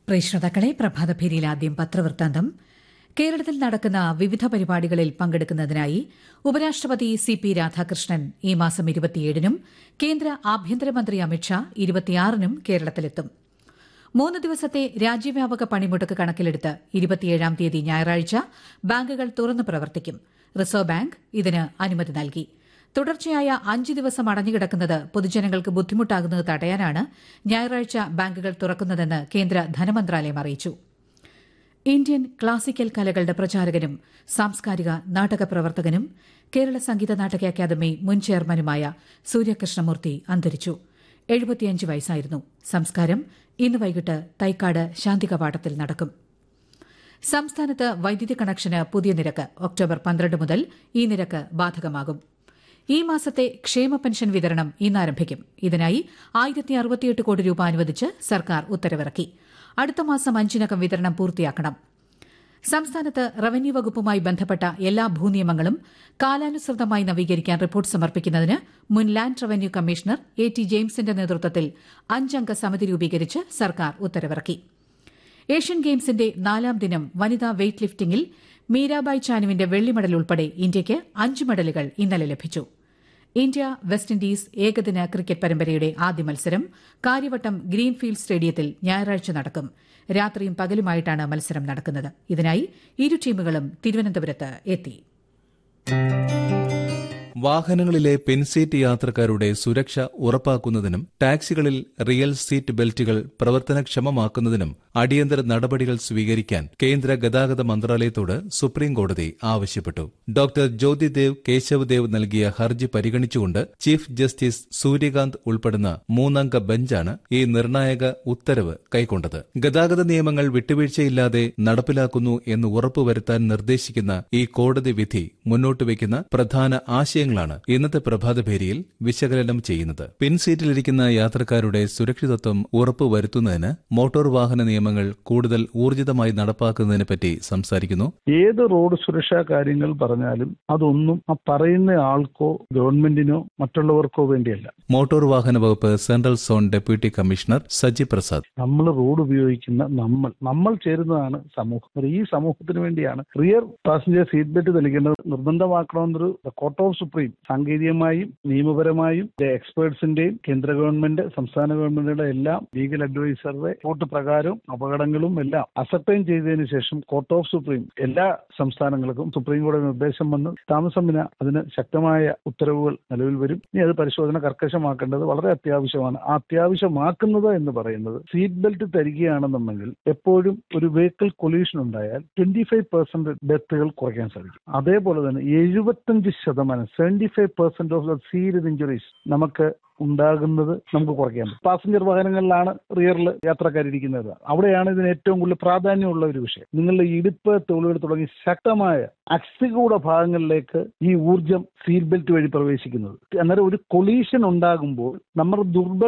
പ്രിയ ശ്രോതാക്കളെ പ്രഭാതഭേരിയിൽ ആദ്യം പത്രവൃത്താന്തം കേരളത്തിൽ നടക്കുന്ന വിവിധ പരിപാടികളിൽ പങ്കെടുക്കുന്നതിനായി ഉപരാഷ്ട്രപതി സി പി രാധാകൃഷ്ണൻ ഈ മാസം ഇരുപത്തിയേഴിനും കേന്ദ്ര ആഭ്യന്തരമന്ത്രി അമിത്ഷാ ഇരുപത്തിയാറിനും കേരളത്തിലെത്തും മൂന്ന് ദിവസത്തെ രാജ്യവ്യാപക പണിമുടക്ക് കണക്കിലെടുത്ത് ഇരുപത്തിയേഴാം തീയതി ഞായറാഴ്ച ബാങ്കുകൾ തുറന്നു പ്രവർത്തിക്കും റിസർവ് ബാങ്ക് ഇതിന് അനുമതി നൽകി തുടർച്ചയായ അഞ്ച് ദിവസം അടഞ്ഞുകിടക്കുന്നത് പൊതുജനങ്ങൾക്ക് ബുദ്ധിമുട്ടാകുന്നത് തടയാനാണ് ഞായറാഴ്ച ബാങ്കുകൾ തുറക്കുന്നതെന്ന് കേന്ദ്ര ധനമന്ത്രാലയം അറിയിച്ചു ഇന്ത്യൻ ക്ലാസിക്കൽ കലകളുടെ പ്രചാരകനും സാംസ്കാരിക നാടക പ്രവർത്തകനും കേരള സംഗീത നാടക അക്കാദമി മുൻ ചെയർമാനുമായ സൂര്യകൃഷ്ണമൂർത്തി അന്തരിച്ചു എഴുപത്തിയഞ്ച് വയസ്സായിരുന്നു സംസ്കാരം ഇന്ന് വൈകിട്ട് തൈക്കാട് ശാന്തികവാടത്തിൽ നടക്കും സംസ്ഥാനത്ത് വൈദ്യുതി കണക്ഷന് പുതിയ നിരക്ക് ഒക്ടോബർ പന്ത്രണ്ട് മുതൽ ഈ നിരക്ക് ബാധകമാകും ഈ മാസത്തെ ക്ഷേമ പെൻഷൻ വിതരണം ഇന്ന് ആരംഭിക്കും ഇതിനായി ആയിരത്തി അറുപത്തിയെട്ട് കോടി രൂപ അനുവദിച്ച് സർക്കാർ ഉത്തരവിറക്കി അടുത്ത മാസം അഞ്ചിനകം വിതരണം പൂർത്തിയാക്കണം സംസ്ഥാനത്ത് റവന്യൂ വകുപ്പുമായി ബന്ധപ്പെട്ട എല്ലാ ഭൂനിയമങ്ങളും കാലാനുസൃതമായി നവീകരിക്കാൻ റിപ്പോർട്ട് സമർപ്പിക്കുന്നതിന് മുൻ land revenue commissioner A T ജെയിംസിന്റെ നേതൃത്വത്തിൽ അഞ്ചംഗ സമിതി രൂപീകരിച്ച് സർക്കാർ ഉത്തരവിറക്കി ഏഷ്യൻ ഗെയിംസിന്റെ നാലാം ദിനം വനിതാ വെയ്റ്റ് ലിഫ്റ്റിംഗിൽ മീരാബായ് ചാനുവിന്റെ വെള്ളി മെഡൽ ഉൾപ്പെടെ ഇന്ത്യയ്ക്ക് അഞ്ച് മെഡലുകൾ ഇന്നലെ ലഭിച്ചു ഇന്ത്യ വെസ്റ്റ് ഇൻഡീസ് ഏകദിന ക്രിക്കറ്റ് പരമ്പരയുടെ ആദ്യ മത്സരം കാര്യവട്ടം ഗ്രീൻഫീൽഡ് സ്റ്റേഡിയത്തിൽ ഞായറാഴ്ച നടക്കും രാത്രിയും പകലുമായിട്ടാണ് മത്സരം നടക്കുന്നത് ഇതിനായി ഇരു ടീമുകളും തിരുവനന്തപുരത്ത് എത്തി വാഹനങ്ങളിലെ പിൻസീറ്റ് യാത്രക്കാരുടെ സുരക്ഷ ഉറപ്പാക്കുന്നതിനും ടാക്സികളിൽ റിയൽ സീറ്റ് ബെൽറ്റുകൾ പ്രവർത്തനക്ഷമമാക്കുന്നതിനും അടിയന്തര നടപടികൾ സ്വീകരിക്കാൻ കേന്ദ്ര ഗതാഗത മന്ത്രാലയത്തോട് സുപ്രീം കോടതി ആവശ്യപ്പെട്ടു ഡോക്ടർ ജ്യോതിദേവ് കേശവ് ദേവ് നൽകിയ ഹർജി പരിഗണിച്ചുകൊണ്ട് ചീഫ് ജസ്റ്റിസ് സൂര്യകാന്ത് ഉൾപ്പെടുന്ന മൂന്നംഗ ബെഞ്ചാണ് ഈ നിർണായക ഉത്തരവ് കൈക്കൊണ്ടത് ഗതാഗത നിയമങ്ങൾ വിട്ടുവീഴ്ചയില്ലാതെ നടപ്പിലാക്കുന്നു എന്ന് ഉറപ്പുവരുത്താൻ നിർദ്ദേശിക്കുന്ന ഈ കോടതി വിധി മുന്നോട്ട് വയ്ക്കുന്ന പ്രധാന ആശയങ്ങളാണ് ഇന്നത്തെ പ്രഭാതഭേരിയിൽ വിശകലനം ചെയ്യുന്നത് പിൻസീറ്റിലിരിക്കുന്ന യാത്രക്കാരുടെ സുരക്ഷിതത്വം ഉറപ്പുവരുത്തുന്നതിന് മോട്ടോർ വാഹന നിയമങ്ങൾ കൂടുതൽ ഊർജിതമായി നടപ്പാക്കുന്നതിനെപ്പറ്റി സംസാരിക്കുന്നു ഏത് റോഡ് സുരക്ഷാ കാര്യങ്ങൾ പറഞ്ഞാലും അതൊന്നും ആ പറയുന്ന ആൾക്കോ ഗവൺമെന്റിനോ മറ്റുള്ളവർക്കോ വേണ്ടിയല്ല മോട്ടോർ വാഹന വകുപ്പ് central zone deputy commissioner Saji Prasad നമ്മൾ റോഡ് ഉപയോഗിക്കുന്ന നമ്മൾ നമ്മൾ ചേരുന്നതാണ് സമൂഹം ഈ സമൂഹത്തിന് വേണ്ടിയാണ് റിയർ പാസഞ്ചർ സീറ്റ് ബെൽറ്റ് നൽകേണ്ടത് നിർബന്ധമാക്കണമെന്നൊരു കോർട്ട് ഓഫ് സുപ്രീം സാങ്കേതികമായും നിയമപരമായും എക്സ്പേർട്സിന്റെയും കേന്ദ്ര ഗവൺമെന്റ് സംസ്ഥാന ഗവൺമെന്റുടെ എല്ലാം ലീഗൽ അഡ്വൈസറുടെ റിപ്പോർട്ട് പ്രകാരവും അപകടങ്ങളും എല്ലാം അസർട്ടൈൻ ചെയ്തതിനു ശേഷം കോർട്ട് ഓഫ് സുപ്രീം എല്ലാ സംസ്ഥാനങ്ങൾക്കും സുപ്രീം കോടതി നിർദ്ദേശം വന്ന് താമസം വിന അതിന് ശക്തമായ ഉത്തരവുകൾ നിലവിൽ വരും ഇനി അത് പരിശോധന കർക്കശമാക്കേണ്ടത് വളരെ അത്യാവശ്യമാണ് ആ അത്യാവശ്യമാക്കുന്നത് എന്ന് പറയുന്നത് സീറ്റ് ബെൽറ്റ് തരികയാണെന്നുണ്ടെങ്കിൽ എപ്പോഴും ഒരു വെഹിക്കിൾ കൊല്യൂഷൻ ഉണ്ടായാൽ ട്വന്റി ഫൈവ് പെർസെന്റ് ഡെത്തുകൾ കുറയ്ക്കാൻ സാധിക്കും അതേപോലെ തന്നെ എഴുപത്തഞ്ച് ശതമാനം seventy five percent of the serious injuries നമുക്ക് ഉണ്ടാകുന്നത് നമുക്ക് കുറയ്ക്കാൻ പറ്റും പാസഞ്ചർ വാഹനങ്ങളിലാണ് റിയറിൽ യാത്രക്കാരിരിക്കുന്നത് അവിടെയാണ് ഇതിന് ഏറ്റവും കൂടുതൽ പ്രാധാന്യമുള്ള ഒരു വിഷയം നിങ്ങളുടെ ഇടുപ്പ് തോളുകൾ തുടങ്ങി ശക്തമായ അസ്ഥികൂട ഭാഗങ്ങളിലേക്ക് ഈ ഊർജം സീറ്റ് ബെൽറ്റ് വഴി പ്രവേശിക്കുന്നത് അന്നേരം ഒരു കൊളീഷൻ ഉണ്ടാകുമ്പോൾ നമ്മൾ ദുർബല